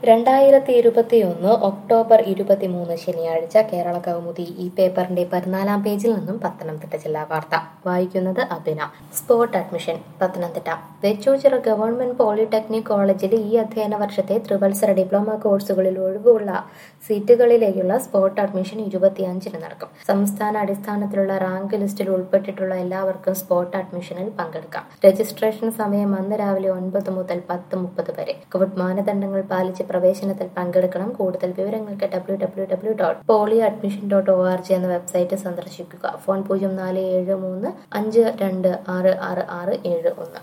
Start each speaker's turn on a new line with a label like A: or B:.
A: രണ്ടായിരത്തി ഇരുപത്തിയൊന്ന് ഒക്ടോബർ ഇരുപത്തിമൂന്ന് ശനിയാഴ്ച കേരള കൗമുദി ഈ പേപ്പറിന്റെ പതിനാലാം പേജിൽ നിന്നും പത്തനംതിട്ട ജില്ലാ വാർത്ത വായിക്കുന്നത് Abhina spot admission Pathanamthitta Vechoochira government polytechnic കോളേജിൽ ഈ അധ്യയന വർഷത്തെ ത്രിവത്സര ഡിപ്ലോമ കോഴ്സുകളിൽ ഒഴിവുള്ള സീറ്റുകളിലേക്കുള്ള സ്പോട്ട് അഡ്മിഷൻ ഇരുപത്തിയഞ്ചിന് നടക്കും സംസ്ഥാന അടിസ്ഥാനത്തിലുള്ള റാങ്ക് ലിസ്റ്റിൽ ഉൾപ്പെട്ടിട്ടുള്ള എല്ലാവർക്കും സ്പോട്ട് അഡ്മിഷനിൽ പങ്കെടുക്കാം രജിസ്ട്രേഷൻ സമയം അന്ന് രാവിലെ ഒൻപത് മുതൽ പത്ത് മുപ്പത് വരെ കോവിഡ് മാനദണ്ഡങ്ങൾ പാലിച്ച് പ്രവേശനത്തിൽ പങ്കെടുക്കണം കൂടുതൽ വിവരങ്ങൾക്ക് W W W dot poly admission dot O R G എന്ന വെബ്സൈറ്റ് സന്ദർശിക്കുക ഫോൺ പൂജ്യം നാല് ഏഴ് മൂന്ന് അഞ്ച് രണ്ട് ആറ് ആറ് ആറ് ഏഴ് ഒന്ന്